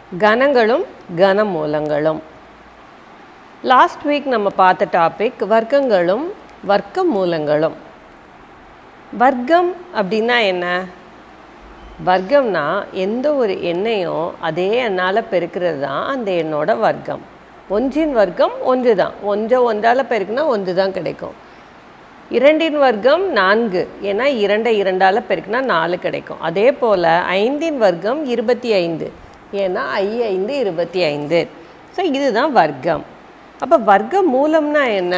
கணங்களும் கனமூலங்களும் last week நம்ம பார்த்த topic வர்க்கங்களும் வர்க்க மூலங்களும் வர்க்கம் அப்படின்னா என்ன வர்க்கம்னா எந்த ஒரு எண்ணையும் அதே எண்ணால் பெருக்கிறது தான் அந்த எண்ணோட வர்க்கம் ஒன்றின் வர்க்கம் ஒன்று தான் ஒன்றை ஒன்றால் பெருக்குனா ஒன்று தான் கிடைக்கும் இரண்டின் வர்க்கம் நான்கு ஏன்னா இரண்டை இரண்டால் பெருக்குனா நாலு கிடைக்கும் அதே போல் ஐந்தின் வர்க்கம் இருபத்தி ஐந்து ஏன்னா ஐ ஐந்து இருபத்தி ஐந்து ஸோ இதுதான் வர்க்கம் அப்போ வர்க்க மூலம்னா என்ன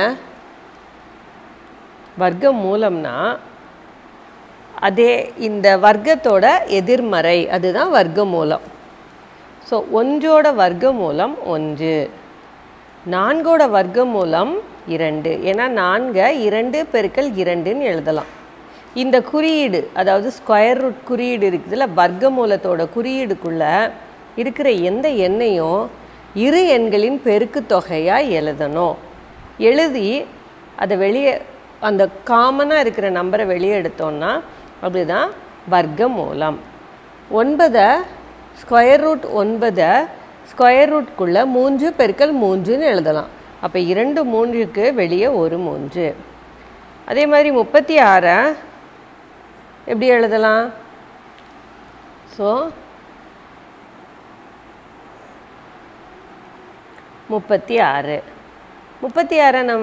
வர்க்க மூலம்னா அதே இந்த வர்க்கத்தோட எதிர்மறை அதுதான் வர்க்க மூலம் ஸோ ஒன்றோட வர்க்க மூலம் ஒன்று நான்கோட வர்க்க மூலம் இரண்டு ஏன்னா நான்கை இரண்டு பெருக்கல் இரண்டுன்னு எழுதலாம் இந்த குறியீடு அதாவது ஸ்கொயர் ரூட் குறியீடு இருக்குதுல்ல வர்க்க மூலத்தோட குறியீடுக்குள்ள இருக்கிற எந்த எண்ணையும் இரு எண்களின் பெருக்கு தொகையாக எழுதணும் எழுதி அதை வெளியே அந்த காமனாக இருக்கிற நம்பரை வெளியே எடுத்தோம்னா அப்படிதான் வர்க்க மூலம் ஒன்பதை ஸ்கொயர் ரூட் ஒன்பதை ஸ்கொயர் ரூட்குள்ளே மூன்று பெருக்கல் மூன்றுன்னு எழுதலாம் அப்போ இரண்டு மூன்றுக்கு வெளியே ஒரு மூன்று அதே மாதிரி முப்பத்தி ஆறை எப்படி எழுதலாம் ஸோ முப்பத்தி ஆறு முப்பத்தி ஆறை நம்ம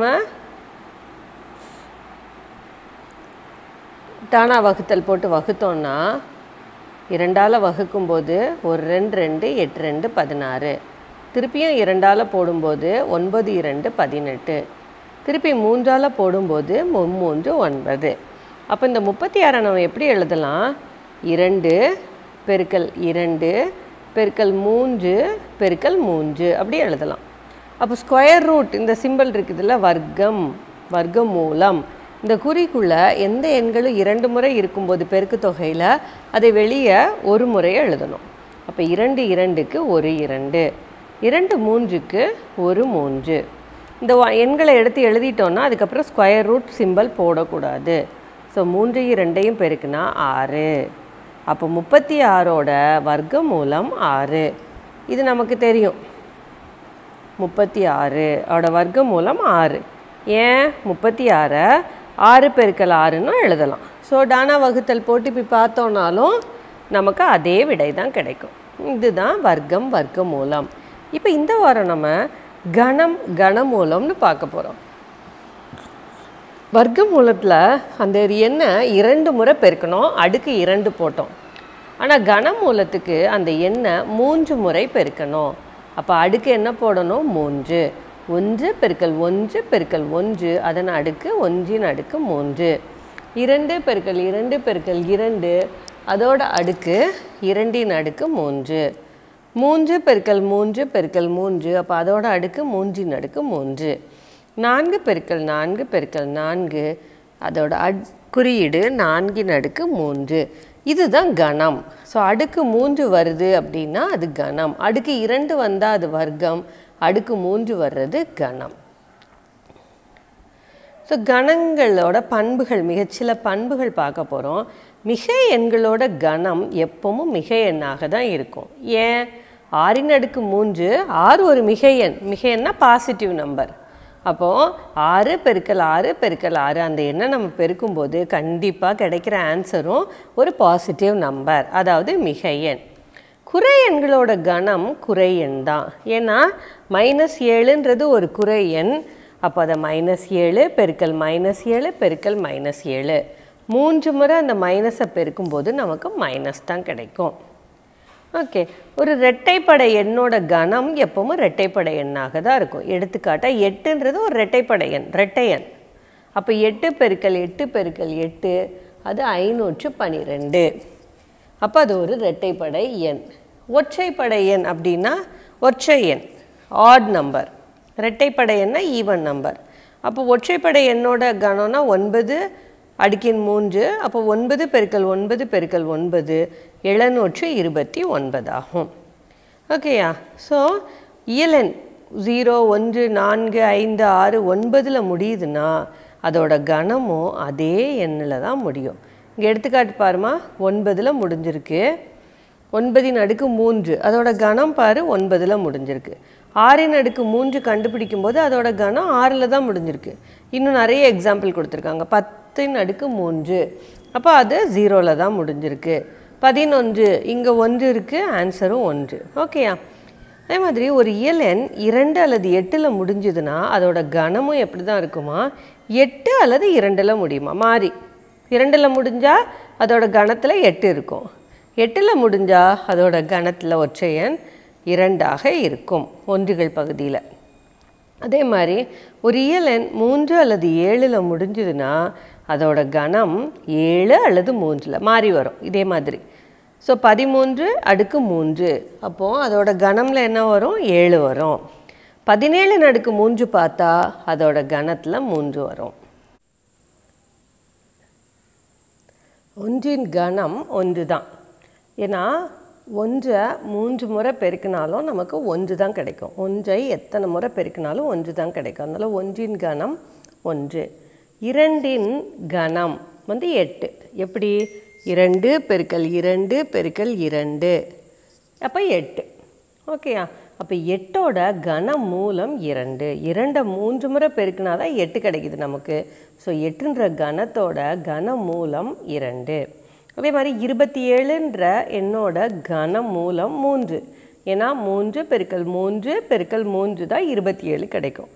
தானா வகுத்தல் போட்டு வகுத்தோம்னா இரண்டால் வகுக்கும்போது ஒரு ரெண்டு ரெண்டு எட்டு ரெண்டு பதினாறு திருப்பியும் இரண்டால் போடும்போது ஒன்பது இரண்டு பதினெட்டு திருப்பி மூன்றால் போடும்போது மும்மூன்று ஒன்பது அப்போ இந்த முப்பத்தி ஆறை நம்ம எப்படி எழுதலாம் இரண்டு பெருக்கல் இரண்டு பெருக்கல் மூன்று பெருக்கல் மூன்று அப்படி எழுதலாம் அப்போ ஸ்கொயர் ரூட் இந்த சிம்பிள் இருக்குதுல்ல வர்க்கம் வர்க்க மூலம் இந்த குறிக்குள்ள எந்த எண்களும் இரண்டு முறை இருக்கும்போது பெருக்கு தொகையில் அதை வெளியே ஒரு முறையை எழுதணும் அப்போ இரண்டு இரண்டுக்கு ஒரு இரண்டு இரண்டு மூன்றுக்கு ஒரு மூன்று இந்த வ- எண்களை எடுத்து எழுதிட்டோன்னா அதுக்கப்புறம் ஸ்கொயர் ரூட் சிம்பல் போடக்கூடாது ஸோ மூன்று இரண்டையும் பெருக்குனா ஆறு அப்போ முப்பத்தி ஆறோட வர்க்க மூலம் ஆறு இது நமக்கு தெரியும் முப்பத்தி ஆறு அதோட வர்க்க மூலம் ஆறு ஏன் முப்பத்தி ஆறை ஆறு பெருக்கல் ஆறுன்னு எழுதலாம் ஸோ டானா வகுத்தல் போட்டு இப்படி பார்த்தோன்னாலும் நமக்கு அதே விடை தான் கிடைக்கும் இதுதான் வர்க்கம் வர்க்க மூலம் இப்போ இந்த வாரம் நம்ம கணம் கணமூலம்னு பார்க்க போகிறோம் வர்க்க மூலத்தில் அந்த எண்ணை இரண்டு முறை பெருக்கணும் அடுக்கு இரண்டு போட்டோம் ஆனால் கனமூலத்துக்கு அந்த எண்ணை மூன்று முறை பெருக்கணும் அப்போ அடுக்கு என்ன போடணும் மூன்று ஒன்று பெருக்கல் ஒன்று பெருக்கல் ஒன்று அதன் அடுக்கு ஒன்றின் அடுக்கு மூன்று இரண்டு பெருக்கல் இரண்டு பெருக்கல் இரண்டு அதோட அடுக்கு இரண்டின் அடுக்கு மூன்று மூன்று பெருக்கல் மூன்று பெருக்கல் மூன்று அப்போ அதோட அடுக்கு மூன்றின் அடுக்கு மூன்று நான்கு பெருக்கல் நான்கு பெருக்கல் நான்கு அதோட அட் குறியீடு நான்கின் அடுக்கு மூன்று இதுதான் கணம் ஸோ அடுக்கு மூன்று வருது அப்படின்னா அது கணம் அடுக்கு இரண்டு வந்தால் அது வர்க்கம் அடுக்கு மூன்று வர்றது கணம் ஸோ கணங்களோட பண்புகள் மிகச்சில பண்புகள் பார்க்க போகிறோம் மிக எண்களோட கணம் எப்பவும் மிக எண்ணாக தான் இருக்கும் ஏன் ஆறின் அடுக்கு மூன்று ஆறு ஒரு மிக எண் மிக எண்ணா பாசிட்டிவ் நம்பர் அப்போது ஆறு பெருக்கல் ஆறு பெருக்கல் ஆறு அந்த எண்ணை நம்ம பெருக்கும்போது கண்டிப்பாக கிடைக்கிற ஆன்சரும் ஒரு பாசிட்டிவ் நம்பர் அதாவது மிக எண் குறை எண்களோட கணம் குறை எண் தான் ஏன்னா மைனஸ் ஏழுன்றது ஒரு குறை எண் அப்போ அதை மைனஸ் ஏழு பெருக்கல் மைனஸ் ஏழு பெருக்கல் மைனஸ் ஏழு மூன்று முறை அந்த மைனஸை பெருக்கும்போது நமக்கு மைனஸ் தான் கிடைக்கும் ஓகே ஒரு ரெட்டைப்படை எண்ணோட கணம் எப்பவும் ரெட்டைப்படை எண்ணாக தான் இருக்கும் எடுத்துக்காட்டா எட்டுன்றது ஒரு ரெட்டைப்படை எண் ரெட்டை எண் அப்போ எட்டு பெருக்கல் எட்டு பெருக்கல் எட்டு அது ஐநூற்று பன்னிரெண்டு அப்போ அது ஒரு ரெட்டைப்படை எண் ஒற்றைப்படை எண் அப்படின்னா ஒற்றை எண் ஆட் நம்பர் ரெட்டைப்படை எண்ணா ஈவன் நம்பர் அப்போ ஒற்றைப்படை எண்ணோட கணம்னா ஒன்பது அடுக்கின் மூன்று அப்போ ஒன்பது பெருக்கல் ஒன்பது பெருக்கல் ஒன்பது எழுநூற்று இருபத்தி ஒன்பது ஆகும் ஓகேயா ஸோ இயலெண் ஜீரோ ஒன்று நான்கு ஐந்து ஆறு ஒன்பதில் முடியுதுன்னா அதோட கணமும் அதே எண்ணில் தான் முடியும் இங்கே எடுத்துக்காட்டு பாருமா ஒன்பதில் முடிஞ்சிருக்கு ஒன்பதின் அடுக்கு மூன்று அதோட கணம் பாரு ஒன்பதில் முடிஞ்சிருக்கு ஆறின் அடுக்கு மூன்று கண்டுபிடிக்கும் போது அதோட கணம் ஆறில் தான் முடிஞ்சிருக்கு இன்னும் நிறைய எக்ஸாம்பிள் கொடுத்துருக்காங்க பத்தின் அடுக்கு மூன்று அப்போ அது ஜீரோவில் தான் முடிஞ்சிருக்கு பதினொன்று இங்கே ஒன்று இருக்குது ஆன்சரும் ஒன்று ஓகேயா அதே மாதிரி ஒரு இயல் எண் இரண்டு அல்லது எட்டில் முடிஞ்சுதுன்னா அதோட கணமும் எப்படி தான் இருக்குமா எட்டு அல்லது இரண்டில் முடியுமா மாறி இரண்டில் முடிஞ்சால் அதோட கணத்தில் எட்டு இருக்கும் எட்டில் முடிஞ்சால் அதோட கணத்தில் ஒற்றை எண் இரண்டாக இருக்கும் ஒன்றுகள் பகுதியில் அதே மாதிரி ஒரு இயல் எண் மூன்று அல்லது ஏழில் முடிஞ்சுதுன்னா அதோட கணம் ஏழு அல்லது மூன்றில் மாறி வரும் இதே மாதிரி ஸோ பதிமூன்று அடுக்கு மூன்று அப்போது அதோட கணம்ல என்ன வரும் ஏழு வரும் பதினேழு அடுக்கு மூன்று பார்த்தா அதோட கணத்தில் மூன்று வரும் ஒன்றின் கணம் ஒன்று தான் ஏன்னா ஒன்றை மூன்று முறை பெருக்கினாலும் நமக்கு ஒன்று தான் கிடைக்கும் ஒன்றை எத்தனை முறை பெருக்கினாலும் ஒன்று தான் கிடைக்கும் அதனால் ஒன்றின் கணம் ஒன்று இரண்டின் கணம் வந்து எட்டு எப்படி இரண்டு பெருக்கல் இரண்டு பெருக்கல் இரண்டு அப்போ எட்டு ஓகேயா அப்போ எட்டோட கன மூலம் இரண்டு இரண்டை மூன்று முறை பெருக்கினா தான் எட்டு கிடைக்குது நமக்கு ஸோ எட்டுன்ற கணத்தோட கன மூலம் இரண்டு அதே மாதிரி இருபத்தி ஏழுன்ற எண்ணோட கன மூலம் மூன்று ஏன்னா மூன்று பெருக்கல் மூன்று பெருக்கல் மூன்று தான் இருபத்தி ஏழு கிடைக்கும்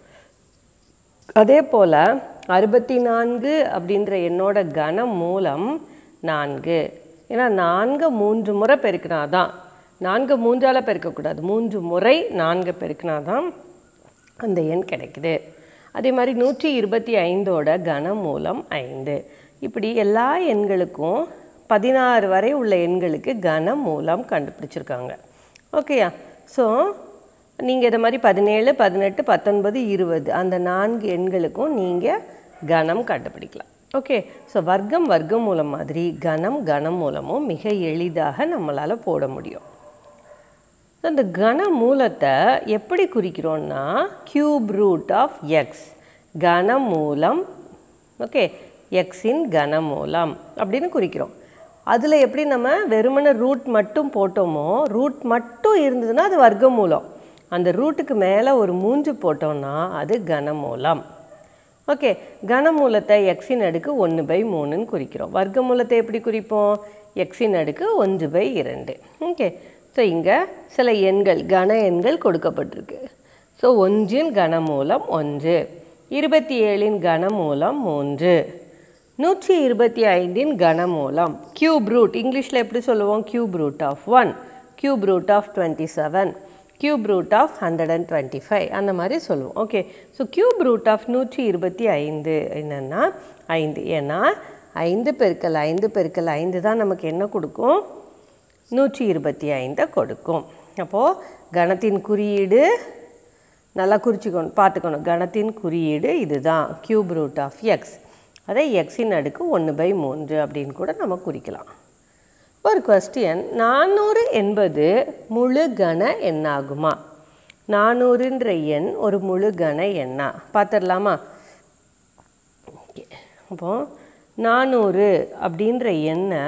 அதே போல் அறுபத்தி நான்கு அப்படின்ற எண்ணோட கன மூலம் நான்கு ஏன்னா நான்கு மூன்று முறை பெருக்கினா தான் நான்கு மூன்றால் பெருக்கக்கூடாது மூன்று முறை நான்கு பெருக்கினா தான் அந்த எண் கிடைக்குது அதே மாதிரி நூற்றி இருபத்தி ஐந்தோட கன மூலம் ஐந்து இப்படி எல்லா எண்களுக்கும் பதினாறு வரை உள்ள எண்களுக்கு கன மூலம் கண்டுபிடிச்சிருக்காங்க ஓகேயா ஸோ நீங்கள் இதை மாதிரி பதினேழு பதினெட்டு பத்தொன்பது இருபது அந்த நான்கு எண்களுக்கும் நீங்கள் கணம் கண்டுபிடிக்கலாம் ஓகே ஸோ வர்க்கம் வர்க்கம் மூலம் மாதிரி கணம் கணம் மூலமும் மிக எளிதாக நம்மளால் போட முடியும் அந்த கன மூலத்தை எப்படி குறிக்கிறோன்னா கியூப் ரூட் ஆஃப் எக்ஸ் கன மூலம் ஓகே எக்ஸின் கன மூலம் அப்படின்னு குறிக்கிறோம் அதில் எப்படி நம்ம வெறுமன ரூட் மட்டும் போட்டோமோ ரூட் மட்டும் இருந்ததுன்னா அது வர்க்க மூலம் அந்த ரூட்டுக்கு மேலே ஒரு மூன்று போட்டோம்னா அது கனமூலம் ஓகே கனமூலத்தை எக்ஸின் அடுக்கு ஒன்று பை மூணுன்னு குறிக்கிறோம் வர்க்க மூலத்தை எப்படி குறிப்போம் எக்ஸின் அடுக்கு ஒன்று பை இரண்டு ஓகே ஸோ இங்கே சில எண்கள் கன எண்கள் கொடுக்கப்பட்டிருக்கு ஸோ ஒன்றின் கனமூலம் ஒன்று இருபத்தி ஏழின் கனமூலம் மூன்று நூற்றி இருபத்தி ஐந்தின் கனமூலம் கியூப் ரூட் இங்கிலீஷில் எப்படி சொல்லுவோம் cube root of one cube root of twenty seven cube root of hundred and twenty five அந்த மாதிரி சொல்லுவோம் okay so cube root of நூற்றி இருபத்தி ஐந்து என்னென்னா ஐந்து ஏன்னா ஐந்து பெருக்கல் ஐந்து பெருக்கல் ஐந்து தான் நமக்கு என்ன கொடுக்கும் நூற்றி இருபத்தி ஐந்தை கொடுக்கும் அப்போது கணத்தின் குறியீடு நல்லா குறிச்சிக்கணும் பார்த்துக்கணும் கணத்தின் குறியீடு இதுதான் கியூப் ரூட் ஆஃப் எக்ஸ் அதை எக்ஸின் அடுக்கு ஒன்று பை மூன்று அப்படின்னு கூட நம்ம குறிக்கலாம் ஒரு கொஸ்டின் நானூறு என்பது முழு கன எண்ணாகுமா நானூறுன்ற எண் ஒரு முழு கன எண்ணா பார்த்துடலாமா ஓகே அப்போது நானூறு அப்படின்ற எண்ணை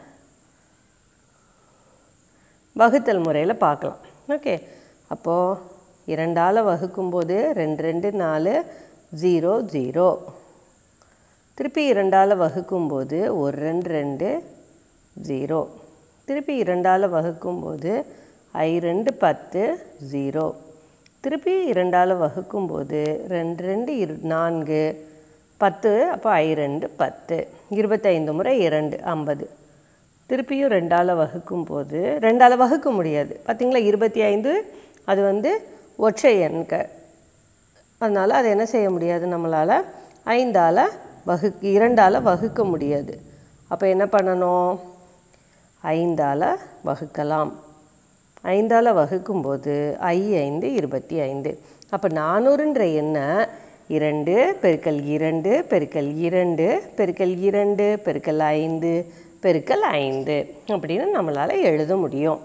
வகுத்தல் முறையில் பார்க்கலாம் ஓகே அப்போது இரண்டால் வகுக்கும்போது ரெண்டு ரெண்டு நாலு ஜீரோ ஜீரோ திருப்பி இரண்டால் வகுக்கும்போது ஒரு ரெண்டு ரெண்டு ஜீரோ திருப்பி இரண்டால் வகுக்கும்போது ஐ ரெண்டு பத்து ஜீரோ திருப்பி இரண்டால் வகுக்கும்போது ரெண்டு ரெண்டு இரு நான்கு பத்து அப்போ ஐ ரெண்டு பத்து இருபத்தைந்து முறை இரண்டு ஐம்பது திருப்பியும் ரெண்டால் வகுக்கும்போது ரெண்டால் வகுக்க முடியாது பார்த்தீங்களா இருபத்தி ஐந்து அது வந்து ஒற்றை எண்க அதனால் அதை என்ன செய்ய முடியாது நம்மளால் ஐந்தால் வகு இரண்டால் வகுக்க முடியாது அப்போ என்ன பண்ணணும் ஐந்தால் வகுக்கலாம் ஐந்தால் வகுக்கும்போது ஐ ஐந்து இருபத்தி ஐந்து அப்போ நானூறுன்ற எண்ணை இரண்டு பெருக்கல் இரண்டு பெருக்கல் இரண்டு பெருக்கல் இரண்டு பெருக்கல் ஐந்து பெருக்கல் ஐந்து அப்படின்னு நம்மளால் எழுத முடியும்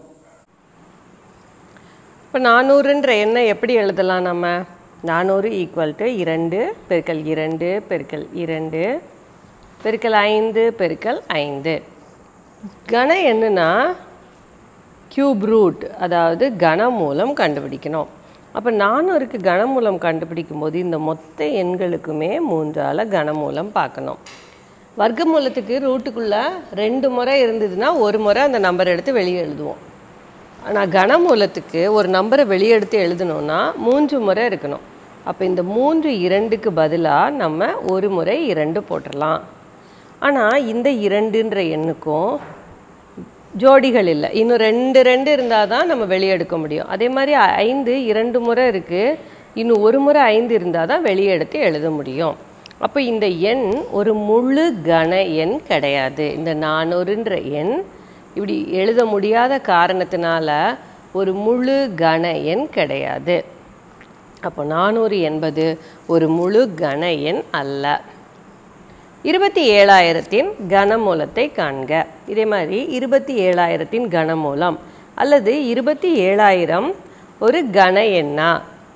இப்போ நானூறுன்ற எண்ணை எப்படி எழுதலாம் நம்ம நானூறு ஈக்குவல் டு இரண்டு பெருக்கல் இரண்டு பெருக்கல் இரண்டு பெருக்கல் ஐந்து பெருக்கல் ஐந்து கன எண்ணுனா கியூப் ரூட் அதாவது கனமூலம் கண்டுபிடிக்கணும் அப்போ நானூறுக்கு கனமூலம் கண்டுபிடிக்கும் போது இந்த மொத்த எண்களுக்குமே மூன்றால் கனமூலம் பார்க்கணும் வர்க்கமூலத்துக்கு ரூட்டுக்குள்ளே ரெண்டு முறை இருந்ததுன்னா ஒரு முறை அந்த நம்பர் எடுத்து வெளியே எழுதுவோம் ஆனால் கனமூலத்துக்கு ஒரு நம்பரை வெளியே எடுத்து எழுதணும்னா மூன்று முறை இருக்கணும் அப்போ இந்த மூன்று இரண்டுக்கு பதிலாக நம்ம ஒரு முறை இரண்டு போட்டுடலாம் ஆனால் இந்த இரண்டுன்ற எண்ணுக்கும் ஜோடிகள் இல்லை இன்னும் ரெண்டு ரெண்டு இருந்தால் தான் நம்ம வெளியே எடுக்க முடியும் அதே மாதிரி ஐந்து இரண்டு முறை இருக்குது இன்னும் ஒரு முறை ஐந்து இருந்தால் தான் வெளியே எடுத்து எழுத முடியும் அப்போ இந்த எண் ஒரு முழு கன எண் கிடையாது இந்த நானூறுன்ற எண் இப்படி எழுத முடியாத காரணத்தினால ஒரு முழு கன எண் கிடையாது அப்போ நானூறு என்பது ஒரு முழு கன எண் அல்ல இருபத்தி ஏழாயிரத்தின் கனமூலத்தை காண்க இதே மாதிரி இருபத்தி ஏழாயிரத்தின் கனமூலம் அல்லது இருபத்தி ஏழாயிரம் ஒரு கன எண்ணா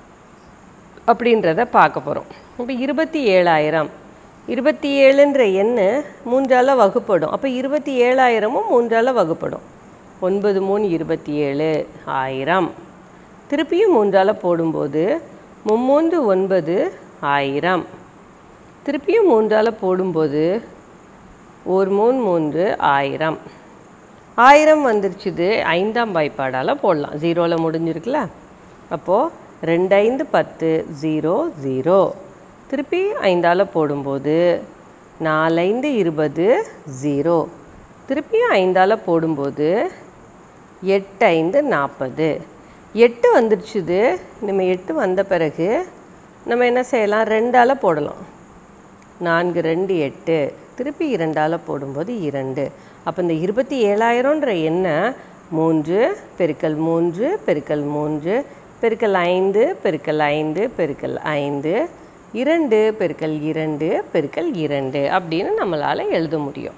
அப்படின்றத பார்க்க போகிறோம் இப்போ இருபத்தி ஏழாயிரம் இருபத்தி ஏழுன்ற எண்ணு மூன்றால் வகுப்படும் அப்போ இருபத்தி ஏழாயிரமும் மூன்றால் வகுப்படும் ஒன்பது மூணு இருபத்தி ஏழு ஆயிரம் திருப்பியும் மூன்றால் போடும்போது மும்மூன்று ஒன்பது ஆயிரம் திருப்பியும் மூன்றால் போடும்போது ஒரு மூணு மூன்று ஆயிரம் ஆயிரம் வந்துருச்சுது ஐந்தாம் வாய்ப்பாடால் போடலாம் ஜீரோவில் முடிஞ்சிருக்குல்ல அப்போது ரெண்டு ஐந்து பத்து ஜீரோ ஜீரோ திருப்பி ஐந்தால் போடும்போது நாலைந்து இருபது ஜீரோ திருப்பியும் ஐந்தால் போடும்போது எட்டு ஐந்து நாற்பது எட்டு வந்துருச்சுது நம்ம எட்டு வந்த பிறகு நம்ம என்ன செய்யலாம் ரெண்டால் போடலாம் நான்கு ரெண்டு எட்டு திருப்பி இரண்டால் போடும்போது இரண்டு அப்போ இந்த இருபத்தி ஏழாயிரம்ன்ற எண்ணை மூன்று பெருக்கல் மூன்று பெருக்கல் மூன்று பெருக்கல் ஐந்து பெருக்கல் ஐந்து பெருக்கல் ஐந்து இரண்டு பெருக்கல் இரண்டு பெருக்கல் இரண்டு அப்படின்னு நம்மளால் எழுத முடியும்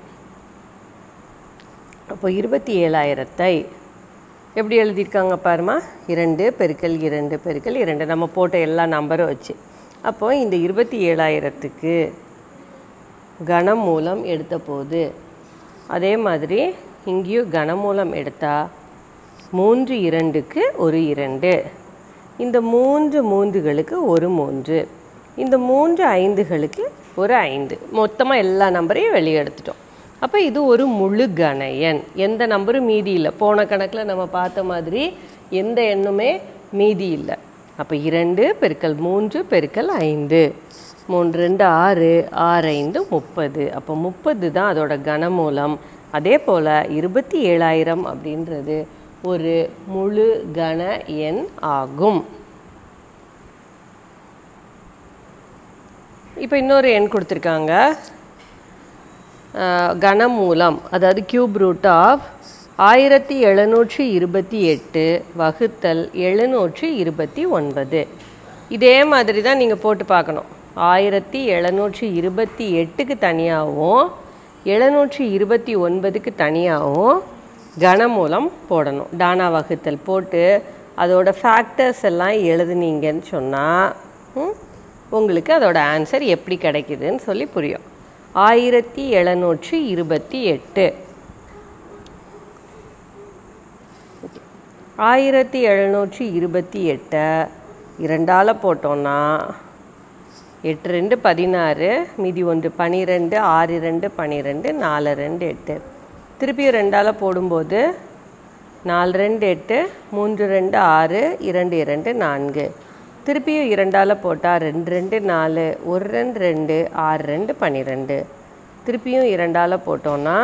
அப்போ இருபத்தி ஏழாயிரத்தை எப்படி எழுதியிருக்காங்க பாருமா இரண்டு பெருக்கல் இரண்டு பெருக்கல் இரண்டு நம்ம போட்ட எல்லா நம்பரும் வச்சு அப்போ இந்த இருபத்தி ஏழாயிரத்துக்கு கனமூலம் எடுத்த போது அதே மாதிரி இங்கேயும் கனமூலம் எடுத்தால் மூன்று இரண்டுக்கு ஒரு இரண்டு இந்த மூன்று மூன்றுகளுக்கு ஒரு மூன்று இந்த மூன்று ஐந்துகளுக்கு ஒரு ஐந்து மொத்தமாக எல்லா நம்பரையும் வெளியே எடுத்துட்டோம் அப்போ இது ஒரு முழு கன எண் எந்த நம்பரும் மீதி இல்லை போன கணக்கில் நம்ம பார்த்த மாதிரி எந்த எண்ணுமே மீதி இல்லை அப்போ இரண்டு பெருக்கல் மூன்று பெருக்கல் ஐந்து மூன்று ரெண்டு ஆறு ஆறு ஐந்து முப்பது அப்போ முப்பது தான் அதோட கனமூலம் அதே போல் இருபத்தி ஏழாயிரம் அப்படின்றது ஒரு முழு கன எண் ஆகும் இப்போ இன்னொரு எண் கொடுத்துருக்காங்க அஹ், கனமூலம் அதாவது கியூப் ரூட் ஆஃப் ஆயிரத்தி எழுநூற்றி இருபத்தி எட்டு வகுத்தல் எழுநூற்றி இருபத்தி ஒன்பது இதே மாதிரி தான் நீங்கள் போட்டு பார்க்கணும் ஆயிரத்தி எழுநூற்றி இருபத்தி எட்டுக்கு தனியாகவும் எழுநூற்றி இருபத்தி ஒன்பதுக்கு தனியாகவும் கனமூலம் போடணும் டானா வகுத்தல் போட்டு அதோட ஃபேக்டர்ஸ் எல்லாம் எழுதுனீங்கன்னு சொன்னால் உங்களுக்கு அதோட ஆன்சர் எப்படி கிடைக்குதுன்னு சொல்லி புரியும் ஆயிரத்தி எழுநூற்றி இருபத்தி எட்டு ஆயிரத்தி எழுநூற்றி இருபத்தி எட்டை இரண்டால் போட்டோன்னா எட்டு ரெண்டு பதினாறு மீதி ஒன்று பனிரெண்டு ஆறு ரெண்டு பனிரெண்டு நாலு ரெண்டு எட்டு திருப்பியும் ரெண்டால் போடும்போது நாலு ரெண்டு எட்டு மூன்று ரெண்டு ஆறு இரண்டு இரண்டு நான்கு திருப்பியும் இரண்டால் போட்டால் ரெண்டு ரெண்டு நாலு ஒரு ரெண்டு ரெண்டு ஆறு ரெண்டு பன்னிரெண்டு திருப்பியும் இரண்டால் போட்டோன்னா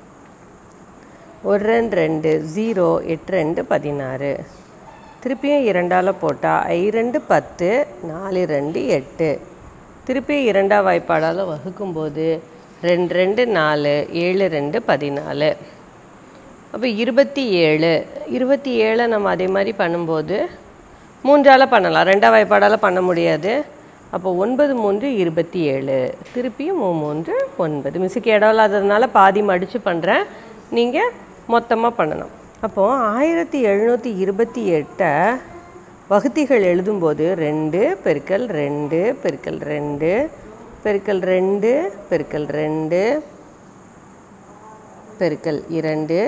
ஒரு ரெண்டு ரெண்டு ஜீரோ எட்டு ரெண்டு பதினாறு திருப்பியும் இரண்டால் போட்டால் ஐ ரெண்டு பத்து நாலு ரெண்டு எட்டு திருப்பியும் இரண்டாம் வாய்ப்பாடால் வகுக்கும்போது ரெண்டு ரெண்டு நாலு ஏழு ரெண்டு பதினாலு அப்போ இருபத்தி ஏழு இருபத்தி ஏழை நம்ம அதே மாதிரி பண்ணும்போது மூன்றால் பண்ணலாம் ரெண்டாம் வாய்ப்பாடால் பண்ண முடியாது அப்போ ஒன்பது மூன்று இருபத்தி ஏழு திருப்பியும் மூ மூன்று ஒன்பது மிஸ்ஸுக்கு இடம் இல்லாததுனால பாதி மடித்து பண்ணுறேன் நீங்கள் மொத்தமாக பண்ணணும் அப்போது ஆயிரத்தி எழுநூற்றி இருபத்தி எட்டை வகுத்திகள் எழுதும்போது ரெண்டு பெருக்கல் ரெண்டு பெருக்கல் ரெண்டு பெருக்கல் ரெண்டு பெருக்கல் ரெண்டு பெருக்கல் இரண்டு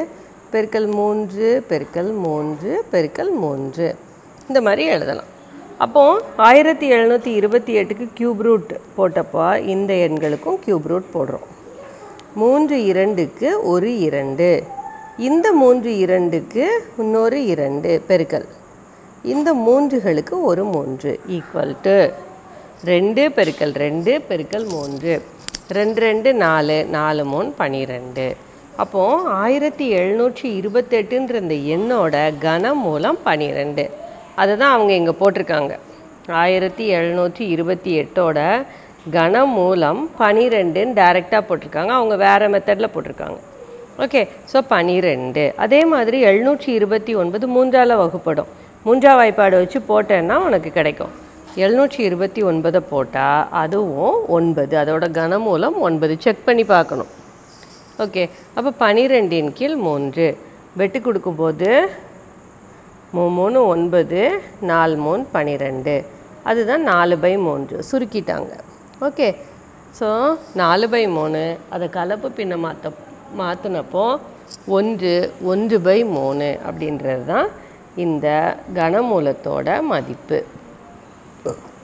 பெருக்கல் மூன்று பெருக்கல் மூன்று பெருக்கல் மூன்று இந்த மாதிரி எழுதலாம் அப்போது ஆயிரத்தி எழுநூற்றி இருபத்தி எட்டுக்கு கியூப் ரூட் போட்டப்போ இந்த எண்களுக்கும் கியூப் ரூட் போடுறோம் மூன்று இரண்டுக்கு ஒரு இரண்டு இந்த மூன்று இரண்டுக்கு இன்னொரு இரண்டு பெருக்கல் இந்த மூன்றுகளுக்கு ஒரு மூன்று ஈக்குவல் டு ரெண்டு பெருக்கல் ரெண்டு பெருக்கல் மூன்று ரெண்டு ரெண்டு நாலு நாலு மூணு பன்னிரெண்டு அப்போது ஆயிரத்தி எழுநூற்றி இருபத்தெட்டுன்ற இந்த எண்ணோட கனம் மூலம் பன்னிரெண்டு அதை தான் அவங்க இங்கே போட்டிருக்காங்க ஆயிரத்தி எழுநூற்றி இருபத்தி எட்டோட கன மூலம் பனிரெண்டுன்னு டைரெக்டாக போட்டிருக்காங்க அவங்க வேறு மெத்தடில் போட்டிருக்காங்க ஓகே ஸோ பனிரெண்டு அதே மாதிரி எழுநூற்றி இருபத்தி ஒன்பது மூன்றால் வகுப்படும் மூன்றா வாய்ப்பாடு வச்சு போட்டேன்னா உனக்கு கிடைக்கும் எழுநூற்றி இருபத்தி ஒன்பதை போட்டால் அதுவும் ஒன்பது அதோட கனமூலம் ஒன்பது செக் பண்ணி பார்க்கணும் ஓகே அப்போ பனிரெண்டின் கீழ் மூன்று வெட்டு கொடுக்கும்போது மூ மூணு ஒன்பது நாலு மூணு பன்னிரெண்டு அதுதான் நாலு பை மூன்று சுருக்கிட்டாங்க ஓகே ஸோ நாலு பை மூணு அதை கலப்பு பின்ன மாற்ற மாற்றினப்போ ஒன்று ஒன்று பை மூணு அப்படின்றது தான் இந்த கனமூலத்தோட மதிப்பு